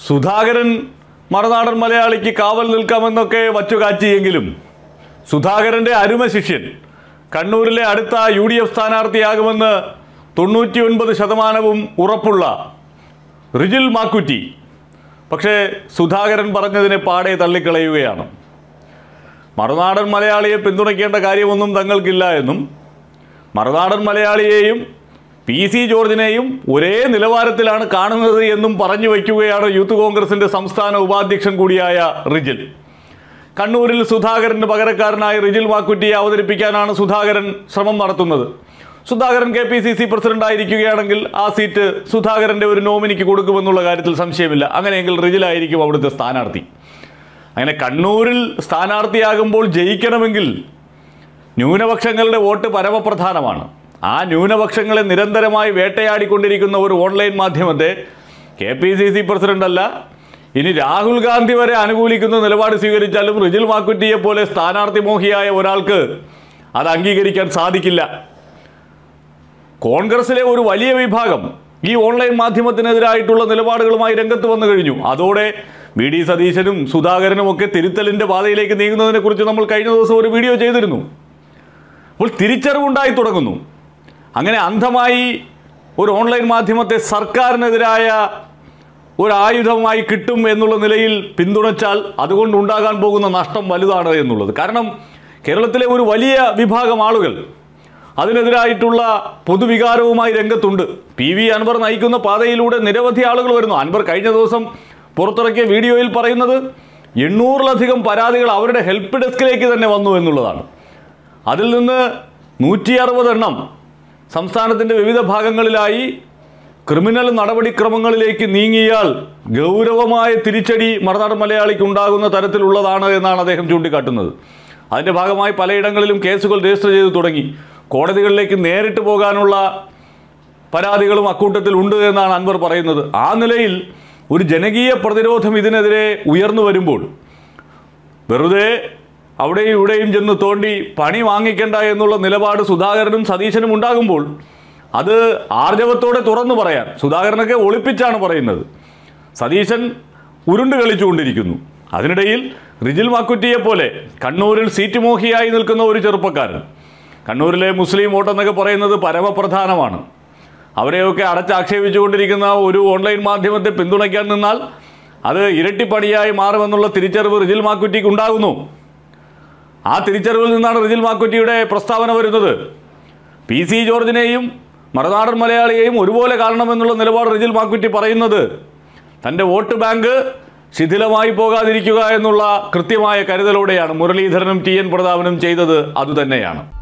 സുധാകരൻ മറുനാടൻ മലയാളിക്ക് കാവൽ നിൽക്കാമെന്നൊക്കെ വച്ചുകാച്ചിയെങ്കിലും സുധാകരൻ്റെ അരുമ ശിഷ്യൻ കണ്ണൂരിലെ അടുത്ത യു ഡി എഫ് സ്ഥാനാർത്ഥിയാകുമെന്ന് തൊണ്ണൂറ്റി ഒൻപത് ശതമാനവും ഉറപ്പുള്ള റിജിൽ മാക്കുറ്റി പക്ഷേ സുധാകരൻ പറഞ്ഞതിനെ പാടെ തള്ളിക്കളയുകയാണ് മറുനാടൻ മലയാളിയെ പിന്തുണയ്ക്കേണ്ട കാര്യമൊന്നും തങ്ങൾക്കില്ല എന്നും മറുനാടൻ മലയാളിയെയും പി സി ജോർജിനെയും ഒരേ നിലവാരത്തിലാണ് കാണുന്നത് എന്നും പറഞ്ഞു വയ്ക്കുകയാണ് യൂത്ത് കോൺഗ്രസിന്റെ സംസ്ഥാന ഉപാധ്യക്ഷൻ കൂടിയായ റിജിൽ കണ്ണൂരിൽ സുധാകരന് പകരക്കാരനായി റിജിൽ മാക്കുറ്റിയെ അവതരിപ്പിക്കാനാണ് സുധാകരൻ ശ്രമം നടത്തുന്നത് Sudhakaran K P C C president ആയിരിക്കുകയാണെങ്കിൽ ആ സീറ്റ് സുധാകരന്റെ ഒരു നോമിനിക്ക് കൊടുക്കുമെന്നുള്ള കാര്യത്തിൽ സംശയമില്ല അങ്ങനെയെങ്കിൽ റിജിലായിരിക്കും അവിടുത്തെ സ്ഥാനാർത്ഥി അങ്ങനെ കണ്ണൂരിൽ സ്ഥാനാർത്ഥിയാകുമ്പോൾ ജയിക്കണമെങ്കിൽ ന്യൂനപക്ഷങ്ങളുടെ വോട്ട് പരമപ്രധാനമാണ് ആ ന്യൂനപക്ഷങ്ങളെ നിരന്തരമായി വേട്ടയാടിക്കൊണ്ടിരിക്കുന്ന ഒരു ഓൺലൈൻ മാധ്യമത്തെ K P C C president അല്ല ഇനി രാഹുൽ ഗാന്ധി വരെ അനുകൂലിക്കുന്ന നിലപാട് സ്വീകരിച്ചാലും റിജിൽ മാക്കുറ്റിയെ പോലെ സ്ഥാനാർത്ഥി മോഹിയായ ഒരാൾക്ക് അത് അംഗീകരിക്കാൻ സാധിക്കില്ല കോൺഗ്രസിലെ ഒരു വലിയ വിഭാഗം ഈ ഓൺലൈൻ മാധ്യമത്തിനെതിരായിട്ടുള്ള നിലപാടുകളുമായി രംഗത്ത് വന്നു കഴിഞ്ഞു അതോടെ വി ഡി സതീശനും സുധാകരനും ഒക്കെ തിരുത്തലിന്റെ പാതയിലേക്ക് നീങ്ങുന്നതിനെ കുറിച്ച് നമ്മൾ കഴിഞ്ഞ ദിവസം ഒരു വീഡിയോ ചെയ്തിരുന്നു അപ്പോൾ തിരിച്ചറിവുണ്ടായി തുടങ്ങുന്നു അങ്ങനെ അന്ധമായി ഒരു ഓൺലൈൻ മാധ്യമത്തെ സർക്കാരിനെതിരായ ഒരു ആയുധമായി കിട്ടും എന്നുള്ള നിലയിൽ പിന്തുണച്ചാൽ അതുകൊണ്ടുണ്ടാകാൻ പോകുന്ന നഷ്ടം വലുതാണ് എന്നുള്ളത് കാരണം കേരളത്തിലെ ഒരു വലിയ വിഭാഗം ആളുകൾ അതിനെതിരായിട്ടുള്ള പൊതുവികാരവുമായി രംഗത്തുണ്ട് പി വി അൻവർ നയിക്കുന്ന പാതയിലൂടെ നിരവധി ആളുകൾ വരുന്നു അൻവർ കഴിഞ്ഞ ദിവസം പുറത്തിറക്കിയ വീഡിയോയിൽ പറയുന്നത് എണ്ണൂറിലധികം പരാതികൾ അവരുടെ ഹെൽപ്പ് ഡെസ്കിലേക്ക് തന്നെ വന്നു എന്നുള്ളതാണ് അതിൽ നിന്ന് നൂറ്റി അറുപത് എണ്ണം സംസ്ഥാനത്തിൻ്റെ വിവിധ ഭാഗങ്ങളിലായി ക്രിമിനൽ നടപടിക്രമങ്ങളിലേക്ക് നീങ്ങിയാൽ ഗൗരവമായ തിരിച്ചടി മറുനാടൻ മലയാളിക്ക് ഉണ്ടാകുന്ന തരത്തിലുള്ളതാണ് എന്നാണ് അദ്ദേഹം ചൂണ്ടിക്കാട്ടുന്നത് അതിൻ്റെ ഭാഗമായി പലയിടങ്ങളിലും കേസുകൾ രജിസ്റ്റർ ചെയ്തു തുടങ്ങി കോടതികളിലേക്ക് നേരിട്ട് പോകാനുള്ള പരാതികളും അക്കൂട്ടത്തിൽ ഉണ്ട് എന്നാണ് അൻവർ പറയുന്നത് ആ നിലയിൽ ഒരു ജനകീയ പ്രതിരോധം ഇതിനെതിരെ ഉയർന്നു വരുമ്പോൾ വെറുതെ അവിടെയും ഇവിടെയും ചെന്ന് തോണ്ടി പണി വാങ്ങിക്കണ്ട എന്നുള്ള നിലപാട് സുധാകരനും സതീശനും ഉണ്ടാകുമ്പോൾ അത് ആർജവത്തോടെ തുറന്നു പറയാൻ സുധാകരനൊക്കെ ഒളിപ്പിച്ചാണ് പറയുന്നത് സതീശൻ ഉരുണ്ട് കളിച്ചുകൊണ്ടിരിക്കുന്നു അതിനിടയിൽ റിജിൽ മാക്കുറ്റിയെ പോലെ കണ്ണൂരിൽ സീറ്റ് മോഹിയായി നിൽക്കുന്ന ഒരു ചെറുപ്പക്കാരൻ കണ്ണൂരിലെ മുസ്ലിം വോട്ടെന്നൊക്കെ പറയുന്നത് പരമപ്രധാനമാണ് അവരെയൊക്കെ അടച്ചാക്ഷേപിച്ചുകൊണ്ടിരിക്കുന്ന ഒരു ഓൺലൈൻ മാധ്യമത്തെ പിന്തുണയ്ക്കാൻ നിന്നാൽ അത് ഇരട്ടിപ്പണിയായി മാറുമെന്നുള്ള തിരിച്ചറിവ് റിജിൽ മാക്കുറ്റിക്ക് ഉണ്ടാകുന്നു ആ തിരിച്ചറിവിൽ നിന്നാണ് റിജിൽ മാക്കുറ്റിയുടെ പ്രസ്താവന വരുന്നത് പി സി ജോർജിനെയും മറുനാടൻ മലയാളിയെയും ഒരുപോലെ കാണണമെന്നുള്ള നിലപാട് റിജിൽ മാക്കുറ്റി പറയുന്നത് തൻ്റെ വോട്ട് ബാങ്ക് ശിഥിലമായി പോകാതിരിക്കുക എന്നുള്ള കൃത്യമായ കരുതലോടെയാണ് മുരളീധരനും ടി എൻ പ്രതാപനും ചെയ്തത് അതുതന്നെയാണ്